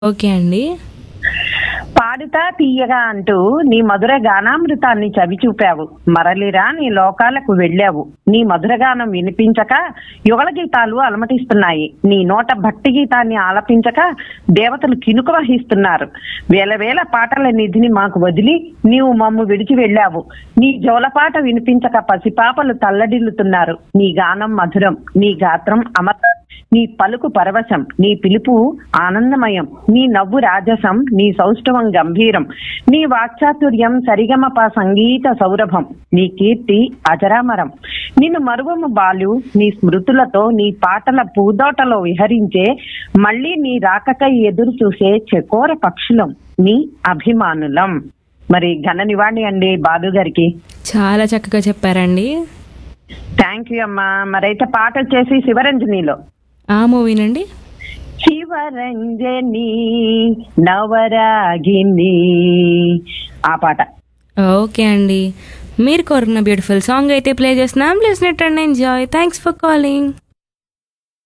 okay అండి పాడుతా తీయగా అంటూ నీ మధుర గానామృతాన్ని చవి చూపావు మరలిరా నీ లోకాలకు వెళ్ళావు నీ మధుర గానం వినిపించక యుగల గీతాలు అలమటిస్తున్నాయి నీ నోట భక్తి గీతాన్ని ఆలపించక దేవతలు కినుక వహిస్తున్నారు వేల వేల పాటల నిధిని మాకు వదిలి నీవు మమ్ము విడిచి వెళ్ళావు నీ జోలపాట వినిపించక పసిపాపలు తల్లడిల్లుతున్నారు నీ గానం మధురం నీ గాత్రం అమర నీ పలుకు పరవశం నీ పిలుపు ఆనందమయం నీ నవ్వు రాజసం నీ సౌష్ఠవం గంభీరం నీ వాక్చాతుర్యం సరిగమప సంగీత సౌరభం నీ కీర్తి అజరామరం నిన్ను మరువము బాలు నీ స్మృతులతో నీ పాటల పూదోటలో విహరించే మళ్ళీ నీ రాకకై ఎదురు చూసే చకోర పక్షులం నీ అభిమానులం మరి ఘన నివాళి అండి బాలు గారికి చాలా చక్కగా చెప్పారండి థ్యాంక్ యూ అమ్మా మరైతే పాట వచ్చేసి శివరంజనిలో ఆ మూవీనండి శివరంజని నవరాగిని ఆ పాట ఓకే అండి మీరు కోరుకున్న బ్యూటిఫుల్ సాంగ్ అయితే ప్లే చేస్తున్నాం listen it and enjoy thanks for calling